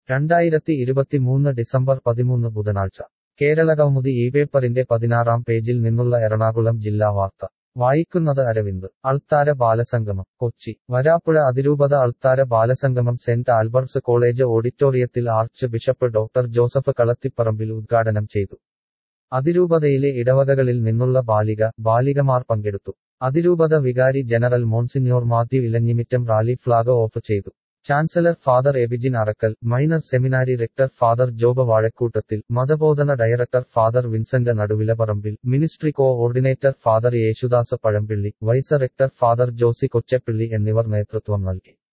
രണ്ടായിരത്തി ഇരുപത്തിമൂന്ന് ഡിസംബർ പതിമൂന്ന് ബുധനാഴ്ച കേരളകൗമുദി ഈ പേപ്പറിന്റെ പതിനാറാം പേജിൽ നിന്നുള്ള എറണാകുളം ജില്ലാ വാർത്ത വായിക്കുന്നത് അരവിന്ദ് അൾത്താര ബാലസംഗമം കൊച്ചി വരാപ്പുഴ അതിരൂപത അൾത്താര ബാലസംഗമം സെന്റ് ആൽബർട്സ് കോളേജ് ഓഡിറ്റോറിയത്തിൽ arch bishop doctor Joseph Kalathiparambil ഉദ്ഘാടനം ചെയ്തു അതിരൂപതയിലെ ഇടവകകളിൽ നിന്നുള്ള ബാലിക ബാലികമാർ പങ്കെടുത്തു അതിരൂപത വികാരി general monsignor Mathew Elanjimittam rally flag off ചെയ്തു chancellor father Ebijin Arackal minor seminary rector father Joba Vazhakoottathil മതബോധന director father Vincent Naduvilaparambil ministry coordinator father Yesudas Pazhampilly vice rector father Josy Kochappilly എന്നിവർ നേതൃത്വം നൽകി